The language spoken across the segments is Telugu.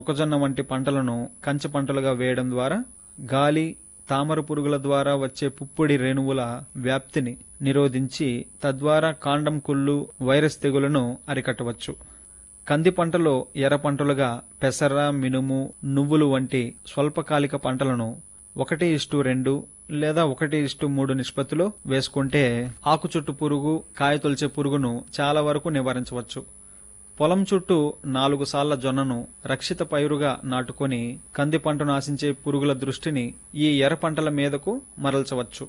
మొక్కజొన్న వంటి పంటలను కంచె పంటలుగా వేయడం ద్వారా గాలి తామర పురుగుల ద్వారా వచ్చే పుప్పొడి రేణువుల వ్యాప్తిని నిరోధించి తద్వారా కాండం కుళ్ళు వైరస్ తెగులను అరికట్టవచ్చు కంది పంటలో ఎర్ర పంటలుగా పెసర మినుము నువ్వులు వంటి స్వల్పకాలిక పంటలను ఒకటి ఇష్టు రెండు లేదా ఒకటి ఇష్టు మూడు నిష్పత్తిలో వేసుకుంటే ఆకుచుట్టు పురుగు కాయ తొలిచే పురుగును చాలా వరకు నివారించవచ్చు పొలం చుట్టూ నాలుగు సార్ల జొన్నను రక్షిత పైరుగా నాటుకొని కంది పంటను ఆశించే పురుగుల దృష్టిని ఈ ఎర్ర పంటల మీదకు మరల్చవచ్చు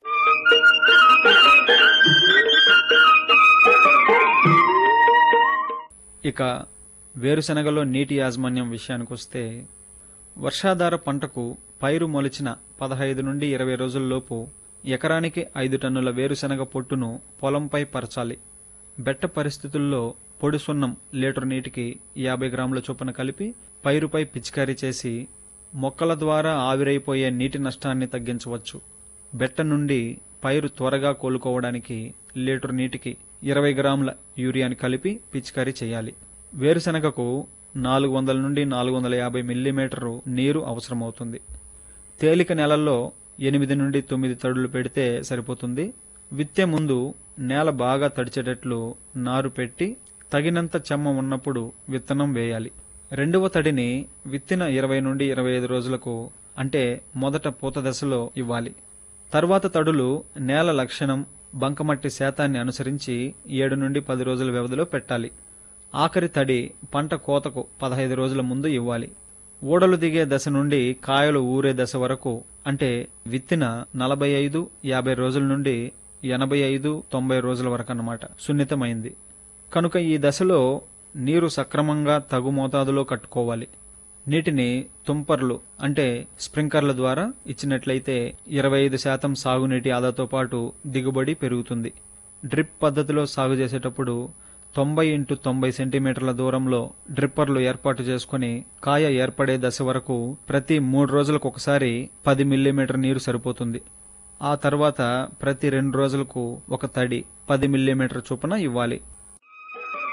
ఇక వేరుశనగలో నీటి యాజమాన్యం విషయానికొస్తే వర్షాధార పంటకు పైరు మొలిచిన పదహైదు నుండి ఇరవై రోజుల్లోపు ఎకరానికి ఐదు టన్నుల వేరుశనగ పొట్టును పొలంపై పరచాలి బెట్ట పరిస్థితుల్లో పొడి సున్నం లీటర్ నీటికి యాభై గ్రాముల చొప్పున కలిపి పైరుపై పిచికారీ చేసి మొక్కల ద్వారా ఆవిరైపోయే నీటి నష్టాన్ని తగ్గించవచ్చు బెట్ట నుండి పైరు త్వరగా కోలుకోవడానికి లీటర్ నీటికి ఇరవై గ్రాముల యూరియాని కలిపి పిచికారీ చేయాలి వేరుశనగకు నాలుగు వందల నుండి నాలుగు వందల యాభై మిల్లీమీటరు నీరు అవసరమవుతుంది తేలిక నెలల్లో ఎనిమిది నుండి తొమ్మిది తడులు పెడితే సరిపోతుంది విత్తే ముందు నేల బాగా తడిచేటట్లు నారు పెట్టి తగినంత చెమ్మ ఉన్నప్పుడు విత్తనం వేయాలి రెండవ తడిని విత్తిన ఇరవై నుండి ఇరవై ఐదు రోజులకు అంటే మొదట పూత దశలో ఇవ్వాలి తర్వాత తడులు నేల లక్షణం బంకమట్టి శాతాన్ని అనుసరించి ఏడు నుండి పది రోజుల వ్యవధిలో పెట్టాలి ఆఖరి తడి పంట కోతకు పదహైదు రోజుల ముందు ఇవ్వాలి ఊడలు దిగే దశ నుండి కాయలు ఊరే దశ వరకు అంటే విత్తిన నలభై ఐదు యాభై రోజుల నుండి ఎనభై ఐదు తొంభై రోజుల వరకు అన్నమాట సున్నితమైంది కనుక ఈ దశలో నీరు సక్రమంగా తగు మోతాదులో కట్టుకోవాలి నీటిని తుంపర్లు అంటే స్ప్రింకర్ల ద్వారా ఇచ్చినట్లయితే ఇరవై ఐదు శాతం సాగునీటి ఆదాతో పాటు దిగుబడి పెరుగుతుంది డ్రిప్ పద్ధతిలో సాగు చేసేటప్పుడు తొంభై ఇంటూ తొంభై సెంటీమీటర్ల దూరంలో డ్రిప్పర్లు ఏర్పాటు చేసుకుని కాయ ఏర్పడే దశ వరకు ప్రతి మూడు రోజులకు ఒకసారి పది మిల్లీమీటర్ నీరు సరిపోతుంది ఆ తర్వాత ప్రతి రెండు రోజులకు ఒక తడి పది మిల్లీమీటర్ చొప్పున ఇవ్వాలి